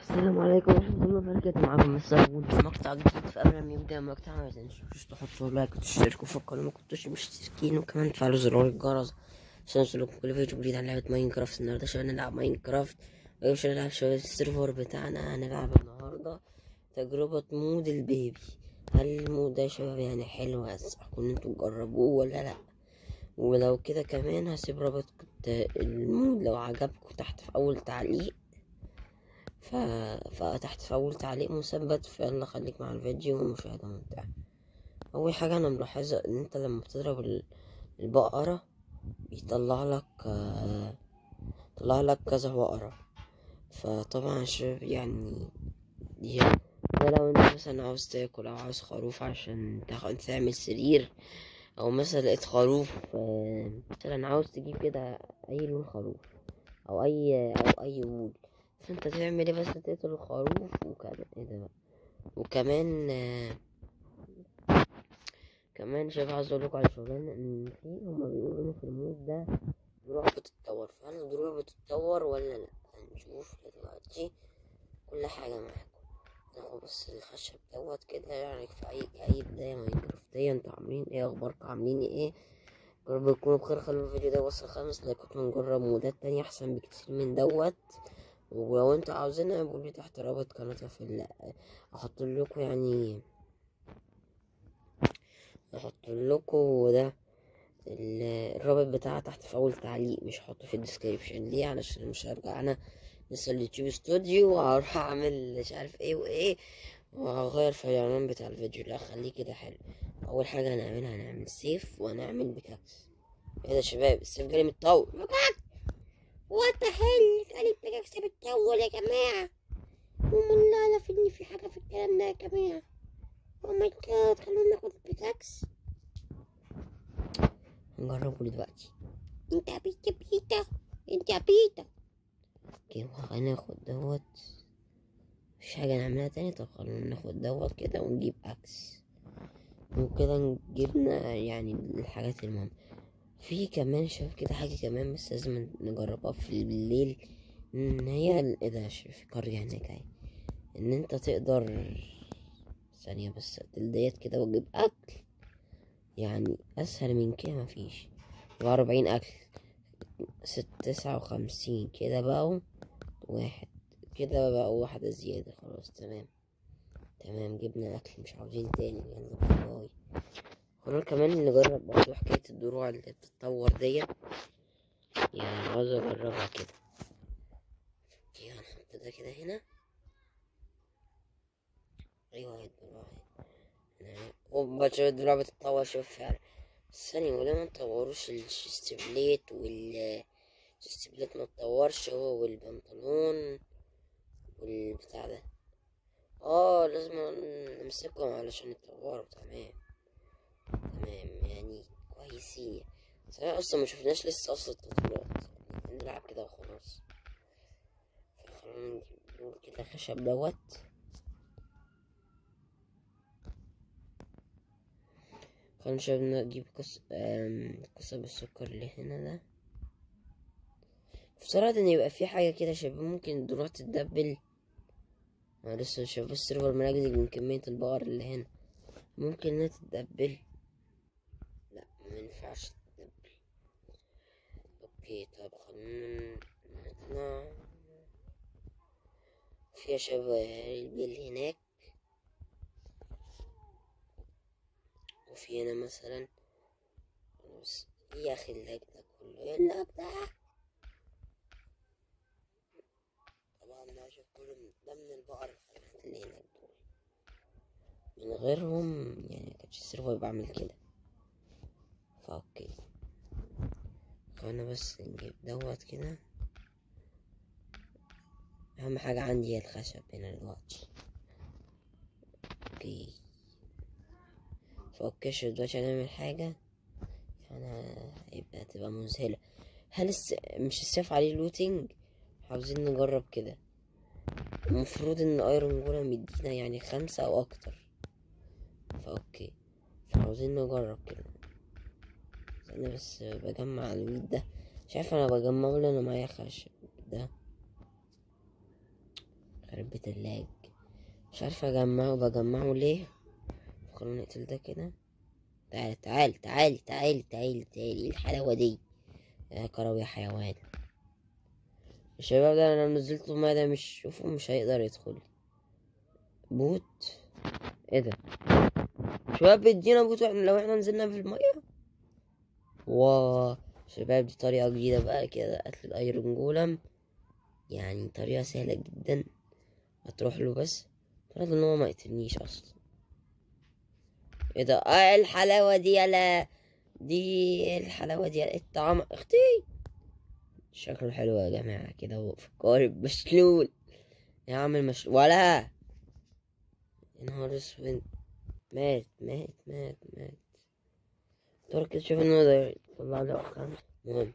السلام عليكم ورحمة الله وبركاته معكم مسعود في مقطع جديد في قبل ما يبدأ المقطع ما تنسوش تحطوا لايك وتشتركوا في القناة ما كنتوش مشتركين وكمان تفعلوا زرار الجرس عشان يوصلكم كل فيديو جديد عن لعبة ماينكرافت النهاردة عشان نلعب ماينكرافت ومش هنلعب شوية السيرفر بتاعنا هنلعب النهاردة تجربة مود البيبي هل المود ده يا شباب يعني حلو أنصحكم إن انتوا تجربوه ولا لأ ولو كده كمان هسيب رابط المود لو عجبكم تحت في أول تعليق ف... فتحت في أول تعليق مثبت فيلا خليك مع الفيديو ومشاهدة ممتعة أول حاجة أنا ملاحظة إن أنت لما بتضرب ال- البقرة بيطلع لك آه، يطلع لك كذا بقرة فطبعا شباب يعني دي ده لو انت مثلا عاوز تاكل أو عاوز خروف عشان تاخد تعمل سرير أو مثلا لقيت خروف آه، مثلا عاوز تجيب كده أي لون خروف أو أي أو أي وول فانت تعمل ايه بس تقتل الخروف وكمان ايه ده بقى وكمان آه، كمان شباب عايز اقول لكم على شغلانه ان في هما بيقولوا ان في المود ده دروع بتتطور فهل الدروع بتتطور ولا لا هنشوف دلوقتي كل حاجه معاكم ناخد بس الخشب دوت كده يعني في اي اي بدايه ماينكرافتيه انتوا عاملين ايه اخباركم عاملين ايه رب تكونوا بخير خلوا الفيديو ده يوصل خمس لايكات ونجرب مودات تانية احسن بكتير من دوت ولو انتوا عاوزينها قولي تحت رابط قناتها في ال احط لكم يعني احط لكم ده ال- الرابط بتاعها تحت في اول تعليق مش هحطه في الديسكريبشن ليه علشان مش هرجع انا لسه اليوتيوب استوديو وهروح اعمل مش عارف ايه وايه وهغير في العنوان بتاع الفيديو لا خليه كده حلو اول حاجه هنعملها هنعمل سيف وهنعمل بيكاكس ايه ده يا شباب السيف جالي متطور وات هيل قال البيكاكس بتطول يا جماعه ومن لا اعرف ان في حاجه في الكلام ده يا جماعه او ماي جاد خلونا ناخد البيكاكس هنجربه دلوقتي انت يا بيتا بيتا انت يا بيتا اوكي وهناخد دوت مفيش حاجة نعملها تاني طب خلونا ناخد دوت كده ونجيب اكس وكده جبنا يعني الحاجات المهمة في كمان شايف كده حاجة كمان بس لازم نجربها في بالليل ان هي ال- ايه ده شايف في قرية هناك اهي ان انت تقدر ثانية بس اقتل ديت كده واجيب اكل يعني اسهل من كده مفيش واربعين اكل ست تسعة وخمسين كده بقوا واحد كده بقى واحدة زيادة خلاص تمام تمام جبنا الأكل مش عاوزين تاني يلا باي باي خلونا كمان نجرب برضه حكاية الدروع اللي بتتطور ديت يعني عاوز أجربها كده اوكي هنحط ده كده هنا أيوة هي الدروع اهي اوبا شوف الدروع بتتطور شوف فعلا ثانية وليه ما نطوروش الشستبليت وال الشستبليت ما تطورش هو والبنطلون والبتاع ده اه لازم نمسكهم علشان يتطوروا تمام تمام يعني كويسين بس احنا اصلا ما شفناش لسه اصلا التطورات نلعب كده وخلاص خلونا نجيب كده خشب دوت خلونا شباب نجيب قص آم، قصب السكر اللي هنا ده افترض ان يبقى في حاجة كده شباب ممكن الدروع تتدبل انا لسه شايف السيرفر منجدج من كمية البقر اللي هنا ممكن انها تتدبل لا ما ينفعش تتدبل اوكي طب خلونا نطلع في يا شباب البيل هناك وفي هنا مثلا بس إيه يا اخي اللاج ده كله ايه اللاج ده طبعا ده شوف كل ده من البقر الخلفات اللي هناك دول من غيرهم يعني مكانش السيرفر يبقى عامل كده فاوكي خلينا بس نجيب دوت كده اهم حاجة عندي هي الخشب هنا دلوقتي اوكي فاوكي شوف دلوقتي هنعمل حاجة انا هيبقى تبقى مذهلة هل الس... مش السيف عليه لوتينج عاوزين نجرب كده المفروض ان ايرون جولم يدينا يعني خمسة او اكتر فاوكي فعاوزين نجرب كده انا بس بجمع الويد ده مش عارف انا بجمعه ولا انا معايا خشب ده يخرب بيت اللاج مش عارف اجمعه بجمعه ليه خلونا نقتل ده كده تعال تعال تعال تعال تعال تعال ايه الحلاوة دي يا كروي يا حيوان الشباب ده انا نزلت له ما ده مش شوفه مش هيقدر يدخل بوت ايه ده شباب بيدينا بوت واحنا لو احنا نزلنا في المية واو شباب دي طريقة جديدة بقى كده قتل الايرون جولم يعني طريقة سهلة جدا هتروح له بس فرض ان هو ما يقتلنيش اصلا ايه ده اه الحلاوة دي يلا دي إيه الحلاوة دي الطعام اختي شكله حلو يا جماعة كده هو في القارب مشلول يا عم المش ولا يا نهار اسود مات مات مات مات ترى كده شوف انه ده طلع لي ارقام المهم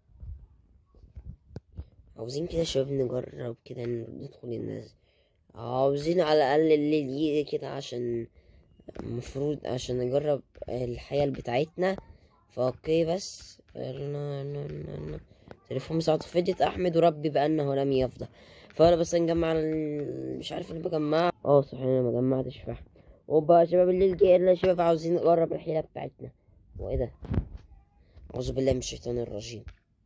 عاوزين كده شباب نجرب كده ندخل الناس عاوزين على الاقل الليل يجي كده عشان المفروض عشان نجرب الحياة بتاعتنا فاوكي بس يلا- يلا- يلا. تليفون مساعد فدية احمد وربي بانه لم يفضى فانا بس نجمع ال- مش عارف اللي بجمعه اه صحيح انا ما جمعتش فحم وبقى شباب الليل جه يلا يا شباب عاوزين نجرب الحيلة بتاعتنا هو ايه ده اعوذ بالله من الشيطان الرجيم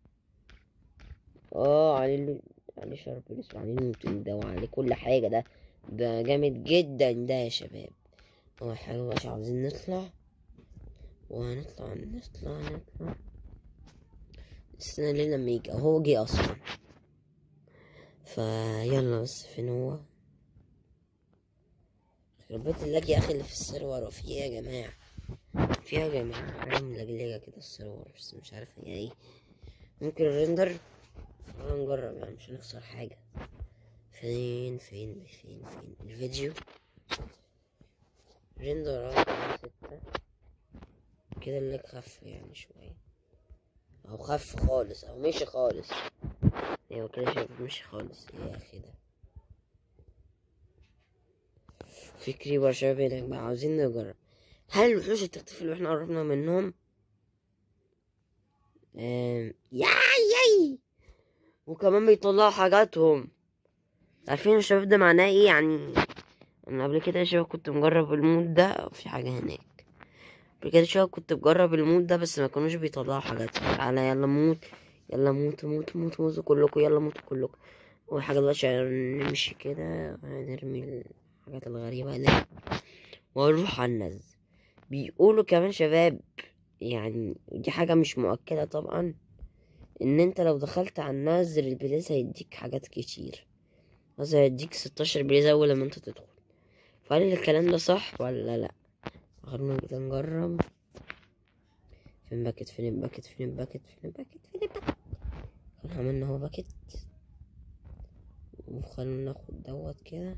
اه عليه ال- عليه شرب الاسود عليه النوتين ده وعليه كل حاجة ده ده جامد جدا ده يا شباب اول حاجة بقى عاوزين نطلع وهنطلع نطلع نطلع استنى ليه لما يجي هو جه اصلا فيلا بس فين هو ربيت اللاج يا اخي اللي في السيرفر وفي ايه يا جماعة في ايه يا جماعة حاجة ملجلجة كده السيرفر بس مش عارف هي ايه ممكن الريندر تعالى نجرب يعني مش هنخسر حاجة فين فين فين فين الفيديو ريندر اه ستة كده اللي خف يعني شوية او خف خالص او مشي خالص ايوه كده شايف مشي خالص ايه يا اخي ده في كريبر شباب هناك بقى عاوزين نجرب هل الوحوش هتختفي اللي احنا قربنا منهم آم، ياي ياي وكمان بيطلعوا حاجاتهم عارفين الشباب ده معناه ايه يعني انا قبل كده يا شباب كنت مجرب المود ده في حاجة هناك قبل كده يا شباب كنت مجرب المود ده بس ما كانوش بيطلعوا حاجات تعالى يلا موت يلا موت موت موت موتوا كلكم يلا موتوا كلكم اول حاجة دلوقتي نمشي كده ونرمي الحاجات الغريبة دي ونروح على النز بيقولوا كمان شباب يعني دي حاجة مش مؤكدة طبعا ان انت لو دخلت على النز البليز هيديك حاجات كتير مثلا هيديك ستاشر بليز اول لما انت تدخل فهل الكلام ده صح ولا لا خلونا كده نجرب فين باكت فين الباكت فين الباكت فين الباكت فين الباكت خلينا عملنا هو باكت وخلونا ناخد دوت كده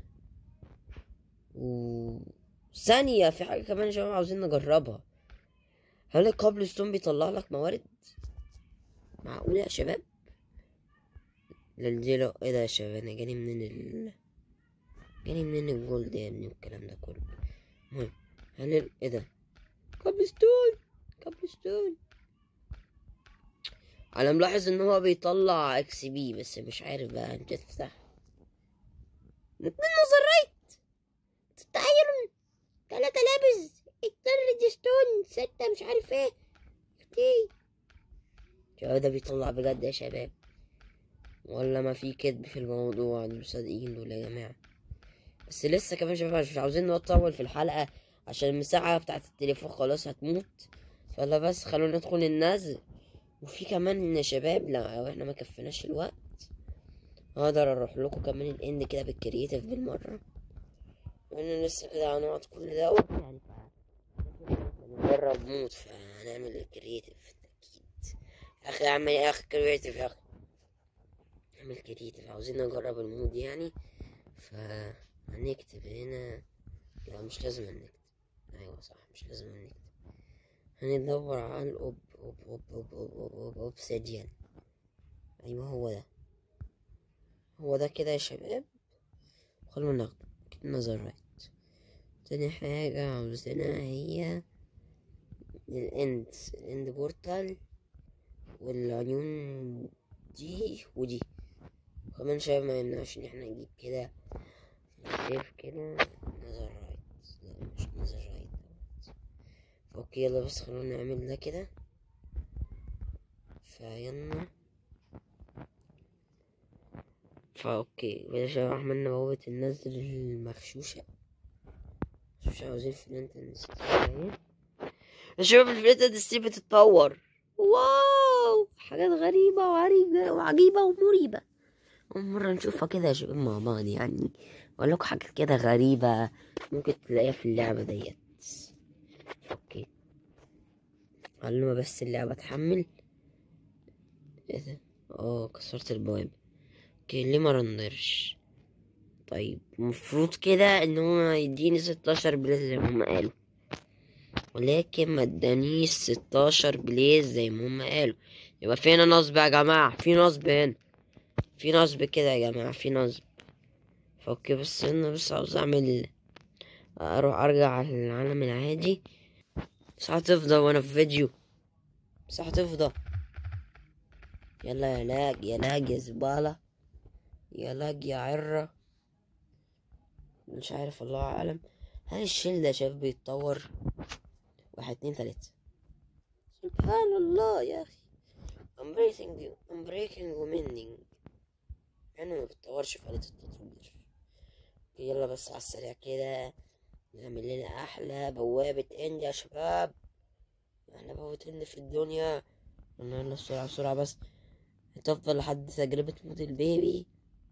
و ثانية في حاجة كمان يا شباب عاوزين نجربها هل الكابل ستون بيطلع لك موارد معقولة يا شباب للجيلو ايه ده يا شباب انا جاني منين ال جاني منين الجولد يا ابني والكلام ده كله المهم هل ال... ايه ده كابل ستون كابل ستون انا ملاحظ ان هو بيطلع اكس بي بس مش عارف بقى انت تفتح اتنين نظريت تتعين تلاتة لابس اتنين ستون ستة مش عارف ايه اختي شباب ده بيطلع بجد يا شباب ولا ما في كذب في الموضوع دول صادقين دول يا جماعة بس لسه كمان شباب مش عاوزين نطول في الحلقة عشان المساحة بتاعت التليفون خلاص هتموت فلا بس خلونا ندخل النزل وفي كمان يا شباب لو احنا ما كفيناش الوقت هقدر اروح لكم كمان الاند كده بالكرييتيف بالمرة وانا لسه كده هنقعد كل ده يعني نجرب موت فهنعمل الكرييتيف اكيد يا اخي اعمل يا اخي كرييتيف يا اخي نعمل كرييتيف عاوزين نجرب المود يعني فهنكتب هنا لا مش لازم نكتب ايوه صح مش لازم نكتب هندور على الأوب أوب أوب أوب أوب أوب أوب أوبسيديان أيوة هو ده هو ده كده يا شباب خلونا ناخده كده نظر رايت تاني حاجة عاوزينها هي الاند الاند بورتال والعيون دي ودي كمان شباب ما يمنعش ان احنا نجيب كده سيف كده نظر رايت لا مش نظر رايت اوكي يلا بس خلونا نعمل ده كده فيلا فاوكي كده شباب عملنا بوابة النزل المغشوشة مش عاوزين فلانتا نستعين شباب الفلانتا دي بتتطور واو حاجات غريبة وعريبة وعجيبة ومريبة أول مرة نشوفها كده يا شباب مع بعض يعني أقول لكم حاجات كده غريبة ممكن تلاقيها في اللعبة ديت أوكي قال بس اللعبة تحمل ايه ده اه كسرت البوابة اوكي ليه ما رندرش طيب المفروض كده ان هو يديني ستاشر بليز زي ما هما قالوا ولكن ما ادانيش ستاشر بليز زي ما هما قالوا يبقى فينا نصب يا جماعة في نصب هنا في نصب كده يا جماعة في نصب فاوكي بس انا بس عاوز اعمل اروح ارجع للعالم العادي بس هتفضى وانا في فيديو بس هتفضى يلا يا لاج يا لاج يا زبالة يا لاج يا عرة مش عارف الله أعلم هل الشيل ده شايف بيتطور واحد اتنين تلاتة سبحان الله يا أخي I'm breaking I'm breaking ومندing أنا ما بتطورش في آلة التطوير يلا بس على السريع كده نعمل لنا أحلى بوابة إند يا شباب أحلى بوابة إند في الدنيا يلا يلا بسرعة بسرعة بس هتفضل لحد تجربة موت البيبي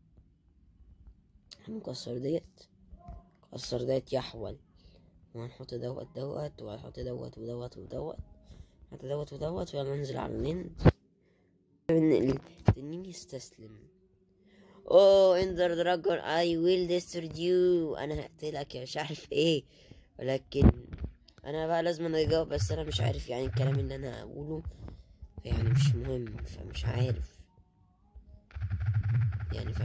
هنكسر ديت كسر ديت يحول وهنحط دوت دوت وهنحط دوت ودوت ودوت هنحط دوت ودوت ويلا ننزل على النند التنين يستسلم اوه اندر دراجون اي ويل ديسترد يو انا هقتلك يا مش عارف ايه ولكن انا بقى لازم اجاوب بس انا مش عارف يعني الكلام اللي انا اقوله يعني مش مهم فمش عارف يعني ف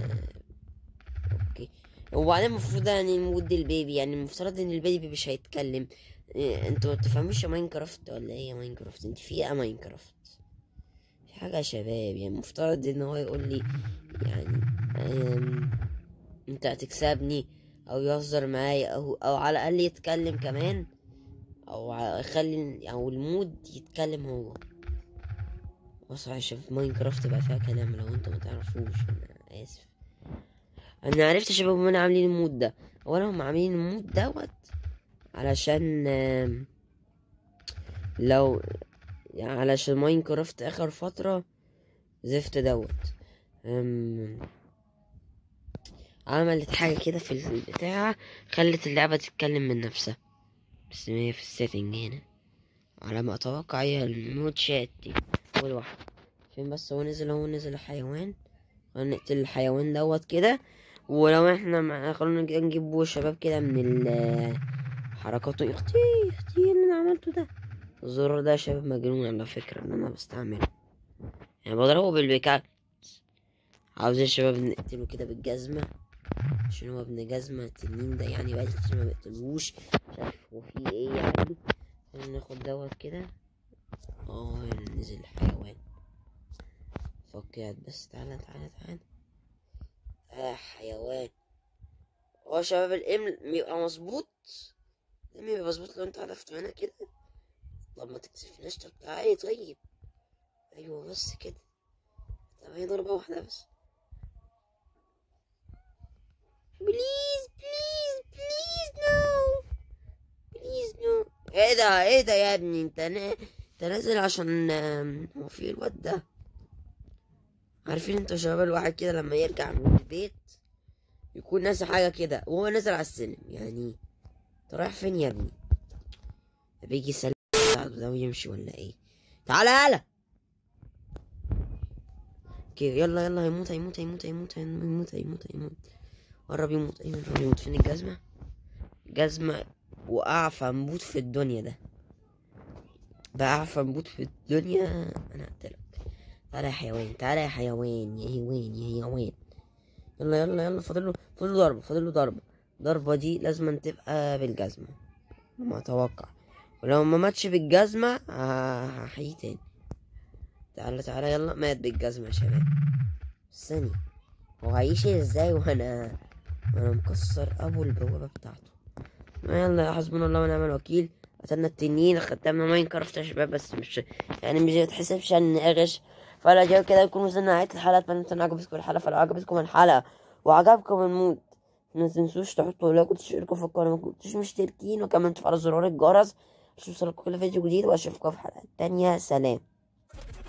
اوكي وبعدين المفروض يعني نمود البيبي يعني المفترض ان البيبي مش هيتكلم إيه، انتوا ما بتفهموش ماينكرافت ولا ايه يا ماينكرافت انت في ايه ماينكرافت في حاجه يا شباب يعني المفترض ان هو يقول لي يعني أم... انت هتكسبني او يهزر معايا او او على الاقل يتكلم كمان او ع- يخلي او المود يتكلم هو بص يا شباب ماينكرافت بقى فيها كلام لو انتوا ما تعرفوش انا اسف انا عرفت يا شباب هم عاملين المود ده اولا هم عاملين المود دوت علشان آم، لو يعني علشان ماينكرافت اخر فترة زفت دوت أم، عملت حاجة كده في البتاع خلت اللعبة تتكلم من نفسها بس هي في السيتنج هنا على ما اتوقع هي المود شات دي اول واحدة فين بس هو نزل هو نزل الحيوان هنقتل الحيوان دوت كده ولو احنا مع... خلونا كده نجيبه شباب كده من ال حركاته اختي اختي إيه اللي انا عملته ده الزرار ده يا شباب مجنون على فكرة ان انا بستعمله يعني بضربه بالبيكات عاوزين يا شباب نقتله كده بالجزمة عشان هو ابن جزمة التنين ده يعني بقى كتير ما بقتلوش مش عارف هو في ايه يعني خلينا ناخد دوت كده اه نزل الحيوان فكات بس تعالى تعالى تعالى تعالى يا حيوان هو يا شباب الام بيبقى مظبوط الام بيبقى مظبوط لو انت عرفته هنا كده طب ما تكسفناش طب تعالى طيب ايوه بس كده طب هي ضربة واحدة بس بليز بليز بليز نو بليز نو ايه ده ايه ده يا ابني انت نا... انت نازل عشان آم، هو في الواد ده عارفين انتوا شباب الواحد كده لما يرجع من البيت يكون ناسي حاجة كده وهو نازل على السلم يعني انت رايح فين يا ابني بيجي يسلم ده ويمشي ولا ايه تعالى يالا اوكي يلا يلا هيموت هيموت هيموت هيموت هيموت هيموت هيموت قرب يموت ايوه قرب يموت فين الجزمة جزمة وأعفى نبوت في الدنيا ده ده أعفى نبوت في الدنيا أنا هقتلك تعالى يا حيوان تعالى يا حيوان يا هيوان يا هيوان يلا يلا يلا فاضل له فاضل له ضربة فاضل له ضربة الضربة دي لازم تبقى بالجزمة ما أتوقع ولو ما ماتش بالجزمة ه- هحييه تاني تعالى تعالى يلا مات بالجزمة يا شباب ثانية هو هيعيش ازاي وانا وانا مكسر ابو البوابة بتاعته يلا حسبنا الله ونعم الوكيل قتلنا التنين ختمنا ماينكرافت يا شباب بس مش يعني مش بتحسبش ان غش فلا جو كده يكون وصلنا نهاية الحلقة اتمنى ان عجبتكم الحلقة فلو عجبتكم الحلقة وعجبكم المود ما تنسوش تحطوا لايك وتشتركوا في القناة ما كنتوش مشتركين وكمان تفعلوا زرار الجرس عشان يوصلكوا كل فيديو جديد واشوفكم في الحلقة التانية سلام